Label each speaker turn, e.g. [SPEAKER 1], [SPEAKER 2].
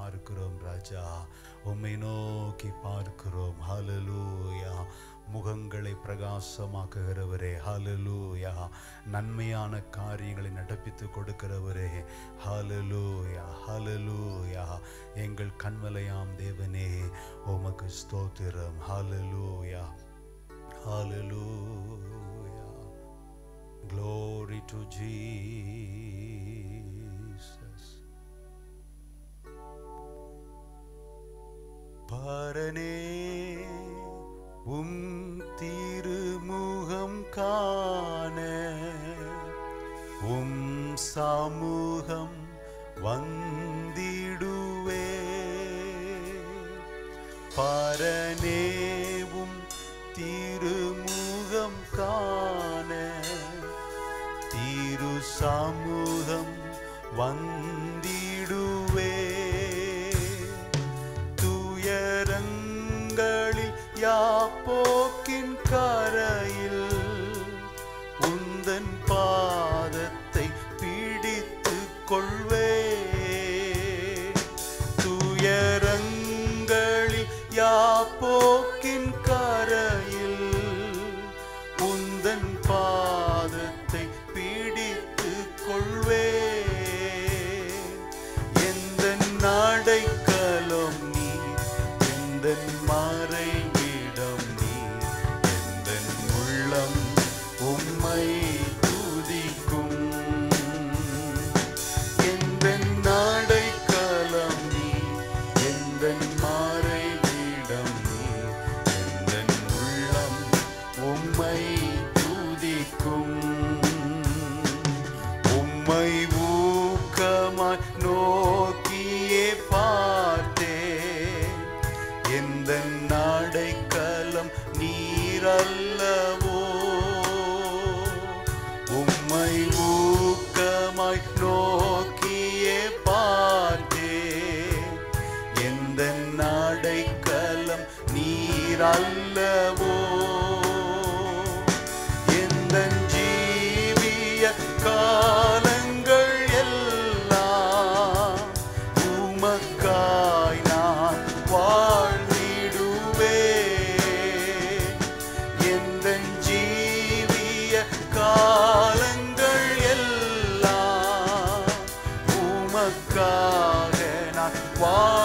[SPEAKER 1] பார்க்கிறோம் ராஜா உம்மை நோக்கி பார்க்கிறோம் ஹalleluya முகங்களை பிரகாசமாக்குகிறவரே ஹalleluya நன்மையான காரியங்களை நடப்பித்து கொடுக்கிறவரே ஹalleluya ஹalleluya எங்கள் கண்மலையாம் தேவனே உமக்கு ஸ்தோத்திரம் ஹalleluya ஹalleluya glory to jesus பரனே உம் திருமுகம் காண உம் சமூகம் வந்திடுவே பரனேவும் திருமுகம் காண திரு சமூகம் வந்திடுவே துயரங்களில் யாப்போக்கின் கரையில் உந்தன் பாதத்தை பிடித்துக் கொள்வே துயரங்களில் யாப்போக்கின் கரையில் உந்தன் பாதத்தை பிடித்துக் கொள்வே எந்த நாடைக்கலம் நீ எந்த மறைவிடம் நீ எந்த உள்ளம் உம்மை துதிக்கும் எந்த நாடைக்கலம் நீ எந்த மறைவிடம் நீ எந்த உள்ளம் உம்மை துதிக்கும் உம்மை ஊக்கமாய் நோக்கியே பார்த்தேன் எந்த நாடைக்கலம் நீரல்லவோ உம்மை ஊக்கமாய் நோக்கியே பார்த்தேன் எந்த நாடைக்கலம் நீரல்லவோ எந்த ஜீவிய காலங்கள் எல்லாம் உமக்காய் நான் வாழ்ந்திடுவேன் எந்த ஜீவிய காலங்கள் எல்லாம் உமக்காக நான் வாழ்